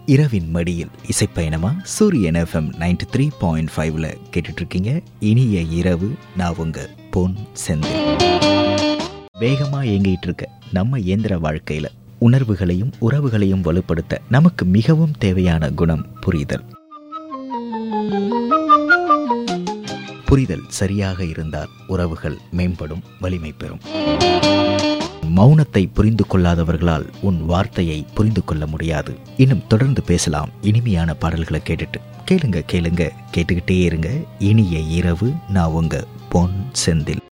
இரவின் மடியில் இசைப்பயணமா சூரியன் எஃப்எம் நைன்டி த்ரீ பாயிண்ட் ஃபைவ்ல கேட்டுட்டு இருக்கீங்க இனிய இரவு நான் உங்க பொன் செந்தில் வேகமா இயங்கிட்டு இருக்க நம்ம இயந்திர வாழ்க்கையில உணர்வுகளையும் உறவுகளையும் வலுப்படுத்த நமக்கு மிகவும் தேவையான குணம் புரிதல் புரிதல் சரியாக இருந்தால் உறவுகள் மேம்படும் வலிமை பெறும் மௌனத்தை புரிந்து கொள்ளாதவர்களால் உன் வார்த்தையை புரிந்து கொள்ள முடியாது இன்னும் தொடர்ந்து பேசலாம் இனிமையான பாடல்களை கேட்டுட்டு கேளுங்க கேளுங்க கேட்டுக்கிட்டே இருங்க இனிய இரவு நான் உங்க பொன் செந்தில்